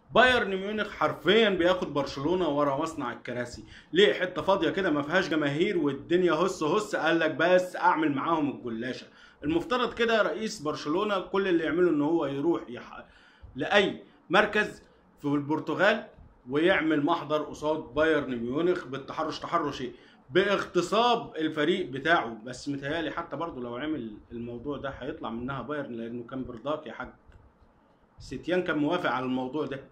بايرن ميونخ حرفيا بياخد برشلونه ورا مصنع الكراسي ليه حته فاضيه كده ما فيهاش جماهير والدنيا هس هس قال لك بس اعمل معاهم الجلاشه المفترض كده رئيس برشلونه كل اللي يعمله ان هو يروح يح... لاي مركز في البرتغال ويعمل محضر قصاد بايرن ميونخ بالتحرش تحرشي باغتصاب الفريق بتاعه بس متهيألي حتى برضه لو عمل الموضوع ده هيطلع منها بايرن لانه كان برضاك يا حاج ستيان كان موافق على الموضوع ده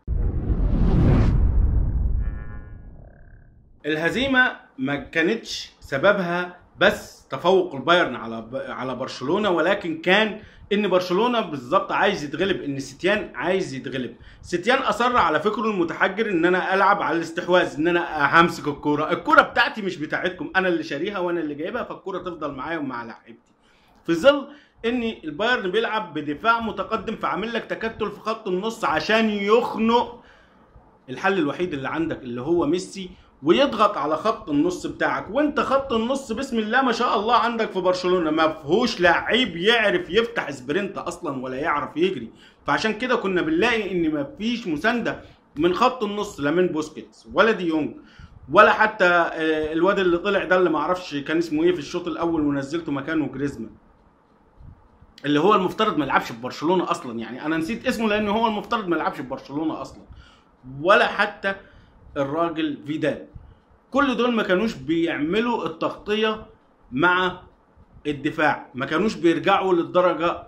الهزيمه ما كانتش سببها بس تفوق البايرن على على برشلونه ولكن كان ان برشلونه بالظبط عايز يتغلب ان ستيان عايز يتغلب ستيان اصر على فكره المتحجر ان انا العب على الاستحواذ ان انا همسك الكوره الكوره بتاعتي مش بتاعتكم انا اللي شاريها وانا اللي جايبها فالكوره تفضل معايا ومع لعيبتي في ظل ان البايرن بيلعب بدفاع متقدم فعامل لك تكتل في خط النص عشان يخنق الحل الوحيد اللي عندك اللي هو ميسي ويضغط على خط النص بتاعك وانت خط النص بسم الله ما شاء الله عندك في برشلونه ما فيهوش لعيب يعرف يفتح سبرنت اصلا ولا يعرف يجري فعشان كده كنا بنلاقي ان ما فيش مسانده من خط النص لا من بوسكيتس ولا دي يونج ولا حتى آه، الواد اللي طلع ده اللي ما اعرفش كان اسمه ايه في الشوط الاول ونزلته مكانه جريزمان اللي هو المفترض ما يلعبش في برشلونه اصلا يعني انا نسيت اسمه لان هو المفترض ما يلعبش في برشلونه اصلا ولا حتى الراجل فيدال كل دول ما كانوش بيعملوا التغطيه مع الدفاع ما كانوش بيرجعوا للدرجه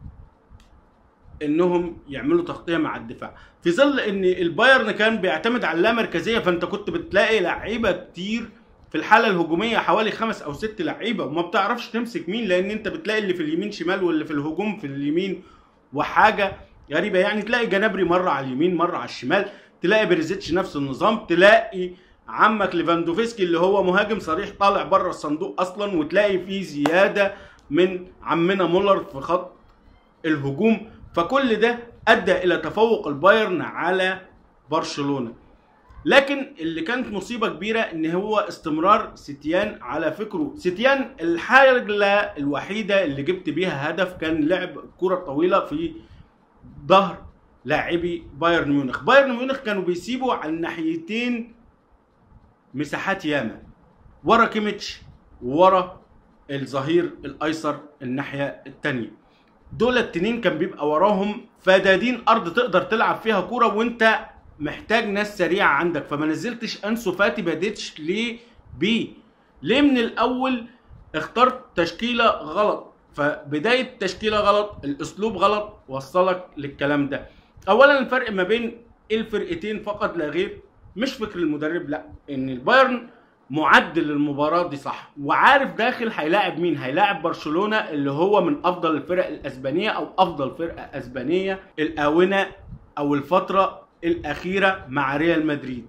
انهم يعملوا تغطيه مع الدفاع في ظل ان البايرن كان بيعتمد على اللامركزيه فانت كنت بتلاقي لعيبه كتير في الحاله الهجوميه حوالي خمس او ست لعيبه وما بتعرفش تمسك مين لان انت بتلاقي اللي في اليمين شمال واللي في الهجوم في اليمين وحاجه غريبه يعني تلاقي جنابري مره على اليمين مره على الشمال تلاقي بريزيتش نفس النظام تلاقي عمك ليفاندوفسكي اللي هو مهاجم صريح طالع بره الصندوق اصلا وتلاقي فيه زياده من عمنا مولر في خط الهجوم فكل ده ادى الى تفوق البايرن على برشلونه لكن اللي كانت مصيبه كبيره ان هو استمرار ستيان على فكره ستيان الحاله الوحيده اللي جبت بيها هدف كان لعب الكره الطويله في ظهر لاعبي بايرن ميونخ بايرن ميونخ كانوا بيسيبوا على الناحيتين مساحات ياما ورا كيميتش وورا الظهير الايسر الناحيه الثانيه دول التنين كان بيبقى وراهم فدادين ارض تقدر تلعب فيها كوره وانت محتاج ناس سريعه عندك فما نزلتش انسو فاتي بديتش ليه بيه ليه من الاول اخترت تشكيله غلط فبدايه تشكيله غلط الاسلوب غلط وصلك للكلام ده اولا الفرق ما بين الفرقتين فقط لا غير مش فكر المدرب لا ان البايرن معد للمباراه دي صح وعارف داخل هيلاعب مين هيلاعب برشلونه اللي هو من افضل الفرق الاسبانيه او افضل فرقه اسبانيه الاونه او الفتره الاخيره مع ريال مدريد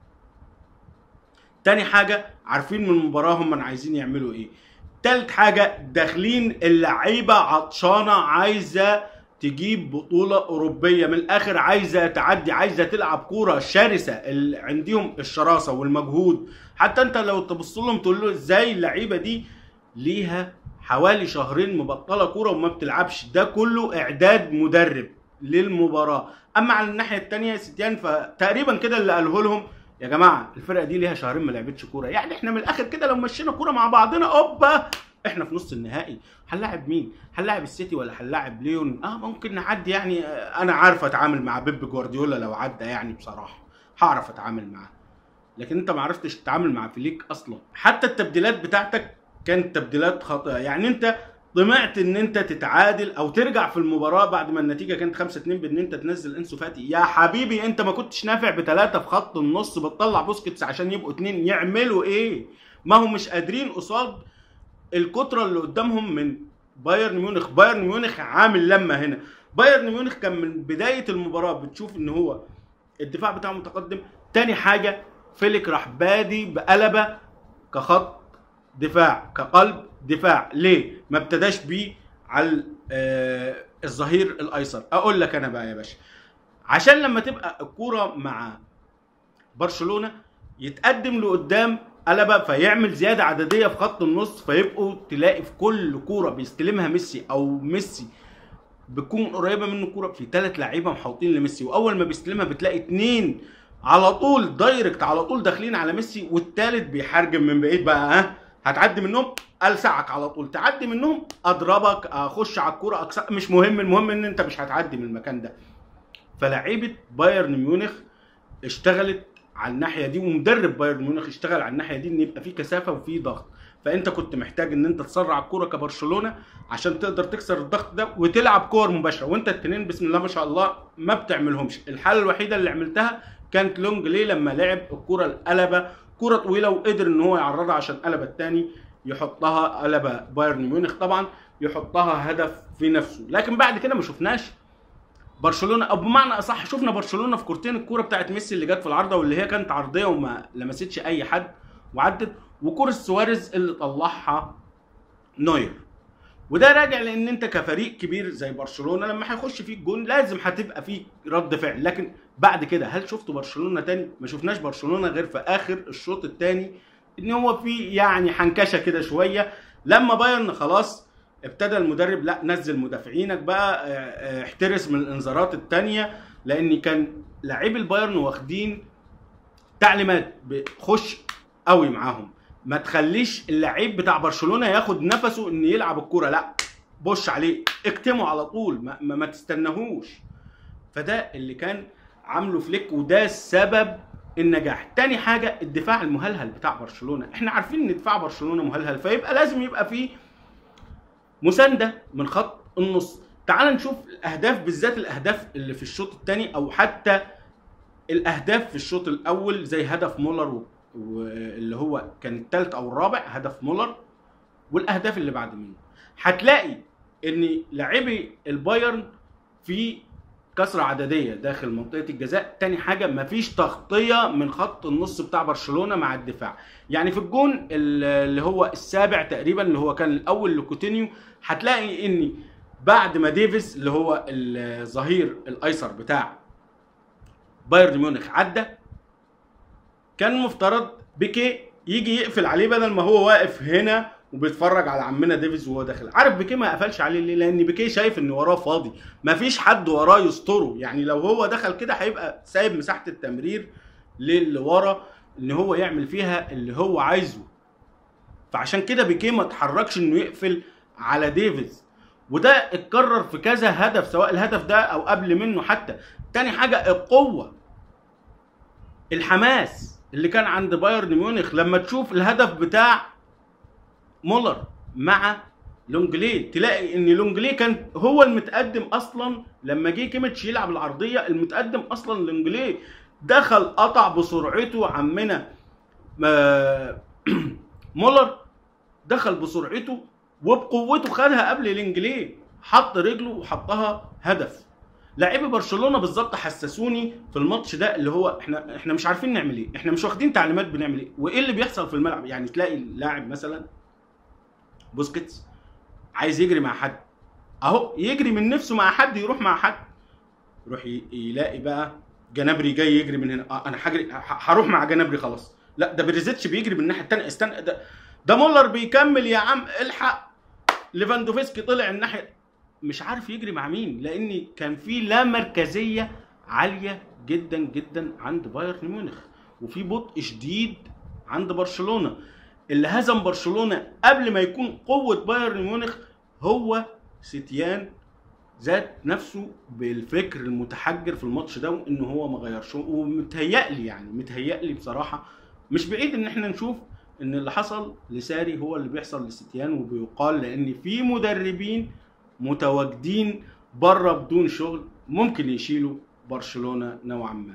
تاني حاجه عارفين من المباراه هم عايزين يعملوا ايه تالت حاجه داخلين اللعيبه عطشانه عايزه تجيب بطولة أوروبية من الآخر عايزة تعدي عايزة تلعب كورة شرسة اللي عندهم الشراسة والمجهود حتى أنت لو تبص لهم تقول له إزاي اللعيبة دي ليها حوالي شهرين مبطلة كورة وما بتلعبش ده كله إعداد مدرب للمباراة أما على الناحية التانية ستيان فتقريبا كده اللي قاله لهم يا جماعة الفرقة دي ليها شهرين ما لعبتش كورة يعني احنا من الآخر كده لو مشينا كورة مع بعضنا أوبا احنا في نص النهائي هنلاعب مين هنلاعب السيتي ولا هنلاعب ليون اه ممكن نعدي يعني آه، انا عارف اتعامل مع بيب جوارديولا لو عدى يعني بصراحه هعرف اتعامل معاه لكن انت ما عرفتش تتعامل مع فليك اصلا حتى التبديلات بتاعتك كانت تبديلات خاطئه يعني انت طمعت ان انت تتعادل او ترجع في المباراه بعد ما النتيجه كانت 5 2 بان انت تنزل انسو فاتي يا حبيبي انت ما كنتش نافع بثلاثه في خط النص بتطلع بوسكيتس عشان يبقوا اتنين يعملوا ايه ما هم مش قادرين قصاد الكتره اللي قدامهم من بايرن ميونخ بايرن ميونخ عامل لما هنا بايرن ميونخ كان من بدايه المباراه بتشوف ان هو الدفاع بتاعه متقدم تاني حاجه فيليك راح بادي بقلبه كخط دفاع كقلب دفاع ليه ما ابتداش بيه على آه، الظهير الايسر اقول لك انا بقى يا باشا عشان لما تبقى الكوره مع برشلونه يتقدم لقدام قلبه فيعمل زياده عدديه في خط النص فيبقوا تلاقي في كل كوره بيستلمها ميسي او ميسي بتكون قريبه منه الكوره في ثلاث لعيبه محوطين لميسي واول ما بيستلمها بتلاقي اتنين على طول دايركت على طول داخلين على ميسي والتالت بيحرجم من بعيد بقى ها هتعدي منهم السعك على طول تعدي منهم اضربك اخش على الكوره أكسر مش مهم المهم ان انت مش هتعدي من المكان ده فلعيبه بايرن ميونخ اشتغلت على الناحيه دي ومدرب بايرن ميونخ اشتغل على الناحيه دي ان يبقى في كثافه وفي ضغط فانت كنت محتاج ان انت تسرع الكوره كبرشلونه عشان تقدر تكسر الضغط ده وتلعب كور مباشره وانت التنين بسم الله ما شاء الله ما بتعملهمش الحاله الوحيده اللي عملتها كانت لونج ليه لما لعب الكوره القلبه كوره طويله وقدر ان هو يعرضها عشان قلبه الثاني يحطها قلبه بايرن ميونخ طبعا يحطها هدف في نفسه لكن بعد كده ما شفناش برشلونه او بمعنى اصح شفنا برشلونه في كورتين الكوره بتاعت ميسي اللي جت في العارضه واللي هي كانت عرضيه وما لمستش اي حد وعدت وكوره سواريز اللي طلعها نوير وده راجع لان انت كفريق كبير زي برشلونه لما هيخش فيك جون لازم هتبقى فيك رد فعل لكن بعد كده هل شفتوا برشلونه تاني ما شفناش برشلونه غير في اخر الشوط الثاني ان هو في يعني حنكشه كده شويه لما بايرن خلاص ابتدى المدرب لا نزل مدافعينك بقى اه، اه، احترس من الانذارات التانية لان كان لاعبي البايرن واخدين تعليمات خش قوي معاهم ما تخليش اللعيب بتاع برشلونه ياخد نفسه ان يلعب الكوره لا بوش عليه اكتمه على طول ما, ما, ما تستناهوش فده اللي كان عامله فليك وده سبب النجاح تاني حاجه الدفاع المهلهل بتاع برشلونه احنا عارفين ان دفاع برشلونه مهلهل فيبقى لازم يبقى فيه مسانده من خط النص تعال نشوف الاهداف بالذات الاهداف اللي في الشوط الثاني او حتى الاهداف في الشوط الاول زي هدف مولر و- واللي هو كان الثالث او الرابع هدف مولر والاهداف اللي بعد منه هتلاقي ان لاعبي البايرن في كسرة عددية داخل منطقة الجزاء تاني حاجة مفيش تغطية من خط النص بتاع برشلونة مع الدفاع يعني في الجون اللي هو السابع تقريبا اللي هو كان الأول لكوتينيو هتلاقي ان بعد ما ديفيس اللي هو الظهير الأيسر بتاع بايرن ميونخ عدى كان مفترض بيكي يجي يقفل عليه بدل ما هو واقف هنا وبيتفرج على عمنا ديفيز وهو داخل عارف بيكيه ما قفلش عليه ليه لان بيكيه شايف ان وراه فاضي مفيش حد وراه يستره يعني لو هو دخل كده هيبقى سايب مساحه التمرير للي ورا ان هو يعمل فيها اللي هو عايزه فعشان كده بيكيه ما اتحركش انه يقفل على ديفيز وده اتكرر في كذا هدف سواء الهدف ده او قبل منه حتى تاني حاجه القوه الحماس اللي كان عند بايرن ميونخ لما تشوف الهدف بتاع مولر مع لونجلي تلاقي ان لونجلي كان هو المتقدم اصلا لما جه كيميتش يلعب العرضيه المتقدم اصلا لونجلي دخل قطع بسرعته عمنا ما- مولر دخل بسرعته وبقوته خدها قبل لينجلي حط رجله وحطها هدف لاعبي برشلونه بالظبط حسسوني في الماتش ده اللي هو احنا احنا مش عارفين نعمل ايه احنا مش واخدين تعليمات بنعمل ايه وايه اللي بيحصل في الملعب يعني تلاقي اللاعب مثلا بوسكيتس عايز يجري مع حد اهو يجري من نفسه مع حد يروح مع حد يروح ي- يلاقي بقى جنابري جاي يجري من هنا اه انا هجري ه- هروح مع جنابري خلاص لا ده بريزيتش بيجري من الناحيه الثانيه استنى ده ده مولر بيكمل يا عم الحق ليفاندوفسكي طلع الناحيه مش عارف يجري مع مين لان كان في لا مركزيه عاليه جدا جدا عند بايرن ميونخ وفي بطء شديد عند برشلونه اللي هزم برشلونه قبل ما يكون قوه بايرن ميونخ هو ستيان ذات نفسه بالفكر المتحجر في الماتش ده وان هو ما غيرش ومتهيألي يعني متهيألي بصراحه مش بعيد ان احنا نشوف ان اللي حصل لساري هو اللي بيحصل لستيان وبيقال لان في مدربين متواجدين بره بدون شغل ممكن يشيلوا برشلونه نوعا ما.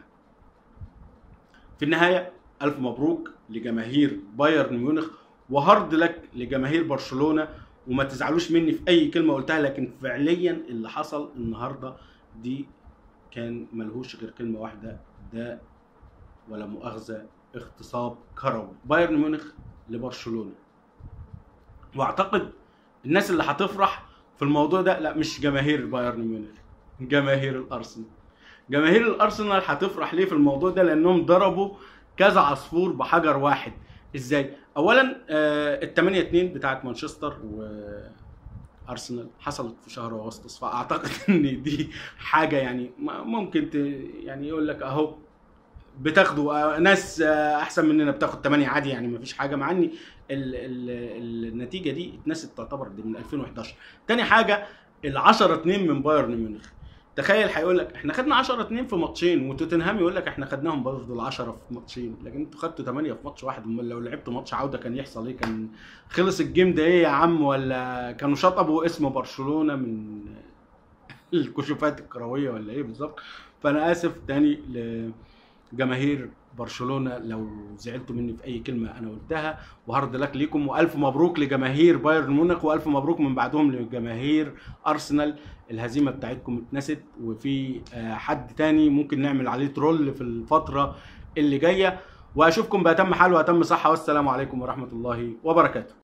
في النهايه الف مبروك لجماهير بايرن ميونخ وهارد لك لجماهير برشلونه وما تزعلوش مني في اي كلمه قلتها لكن فعليا اللي حصل النهارده دي كان ملهوش غير كلمه واحده ده ولا مؤاخذه اغتصاب كروي بايرن ميونخ لبرشلونه واعتقد الناس اللي هتفرح في الموضوع ده لا مش جماهير بايرن ميونخ جماهير الارسنال جماهير الارسنال هتفرح ليه في الموضوع ده لانهم ضربوا كذا عصفور بحجر واحد ازاي اولا آه ال 8 2 بتاعت مانشستر و ارسنال حصلت في شهر اغسطس فاعتقد ان دي حاجه يعني م- ممكن ت... يعني يقول لك اهو بتاخدوا آه، ناس آه، احسن مننا بتاخد 8 عادي يعني مفيش حاجه مع اني ال... ال... النتيجه دي اتنست تعتبر دي من 2011 تاني حاجه ال 10 2 من بايرن ميونخ تخيل هيقول لك احنا خدنا 10 2 في ماتشين وتوتنهام يقول لك احنا خدناهم برضه ال 10 في ماتشين لكن انتوا خدتوا 8 في ماتش واحد امال لو لعبتوا ماتش عوده كان يحصل ايه كان خلص الجيم ده ايه يا عم ولا كانوا شطبوا اسم برشلونه من الكشوفات الكرويه ولا ايه بالظبط فانا اسف تاني لجماهير برشلونه لو زعلتوا مني في اي كلمه انا قلتها وهارد لك ليكم والف مبروك لجماهير بايرن مونخ والف مبروك من بعدهم لجماهير ارسنال الهزيمه بتاعتكم اتنست وفي آه، حد تاني ممكن نعمل عليه ترول في الفتره اللي جايه واشوفكم باتم حال واتم صحه والسلام عليكم ورحمه الله وبركاته